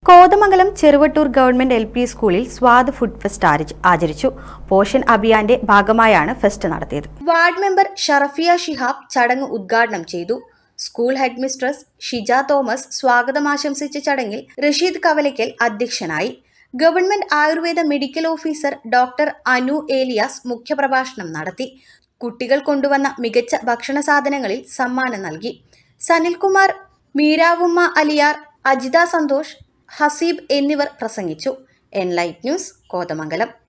Kothamangalam Cheruvattur government L P സ്കൂളിൽ Swad food fest ആരി- ആചരിച്ചു portion അഭിയാന്റെ ഭാഗമായാണ് ഫെസ്റ്റ് നടത്തിയത് വാർഡ് മെമ്പർ ഷറഫിയ ഷിഹാബ് ചടങ്ങ് ഉദ്ഘാടനം ചെയ്തു school head mistress Shija Thomas സ്വാഗതം ആശംസിച്ച ചടങ്ങിൽ റഷീദ് കവലയ്ക്കൽ അധ്യക്ഷനായി government Ayurveda medical officer doctor Anu Elias മുഖ്യപ്രഭാഷണം നടത്തി കുട്ടികൾ കൊണ്ടുവന്ന മികച്ച ഭക്ഷണ സാധനങ്ങളിൽ സമ്മാനം നൽകി സനിൽകുമാർ മീരാവുമ്മ അലിയാർ അജിത സന്തോഷ് ഹസീബ് എന്നിവർ പ്രസംഗിച്ചു എൻലൈറ്റ് ന്യൂസ് കോതമംഗലം